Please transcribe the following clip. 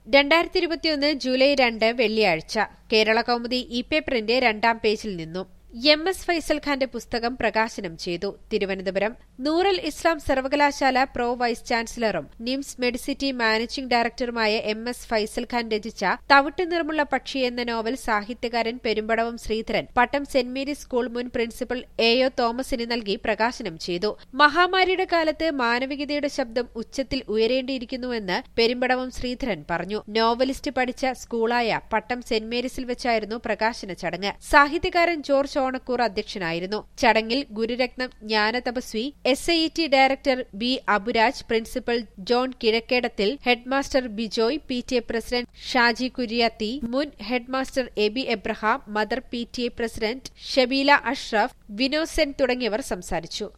രണ്ടായിരത്തി ഇരുപത്തിയൊന്ന് ജൂലൈ രണ്ട് വെള്ളിയാഴ്ച കേരള കൗമുദി ഇ പേപ്പറിന്റെ രണ്ടാം പേജിൽ നിന്നും എം എസ് ഫൈസൽ ഖാന്റെ പുസ്തകം പ്രകാശനം ചെയ്തു തിരുവനന്തപുരം നൂറൽ ഇസ്ലാം സർവകലാശാല പ്രോ വൈസ് ചാൻസലറും നിംസ് മെഡിസിറ്റി മാനേജിംഗ് ഡയറക്ടറുമായ എം എസ് ഫൈസൽ ഖാൻ രചിച്ച തവിട്ട് നിറമുള്ള പക്ഷി എന്ന നോവൽ സാഹിത്യകാരൻ Perumbadavam Sreedharan Pattom Saint Mary's school മുൻ പ്രിൻസിപ്പൽ എ ഒ തോമസിന് നൽകി പ്രകാശനം ചെയ്തു മഹാമാരിയുടെ കാലത്ത് മാനവികതയുടെ ശബ്ദം ഉച്ചത്തിൽ ഉയരേണ്ടിയിരിക്കുന്നുവെന്ന് പെരുമ്പടവം ശ്രീധരൻ പറഞ്ഞു നോവലിസ്റ്റ് പഠിച്ച സ്കൂളായ പട്ടം സെന്റ് മേരീസിൽ വെച്ചായിരുന്നു പ്രകാശന ചടങ്ങ് സാഹിത്യകാരൻ ജോർജ് ഓണക്കൂർ അധ്യക്ഷനായിരുന്നു ചടങ്ങിൽ ഗുരുരത്നം ജ്ഞാനതപസ്വി S I T director B Aburaj principal John Kizhakkedathil headmaster Bijoy P T A president Shaji Kuriathi മുൻ headmaster A B Abraham mother P T A president Shabeela Ashraf Vinosen തുടങ്ങിയവർ സംസാരിച്ചു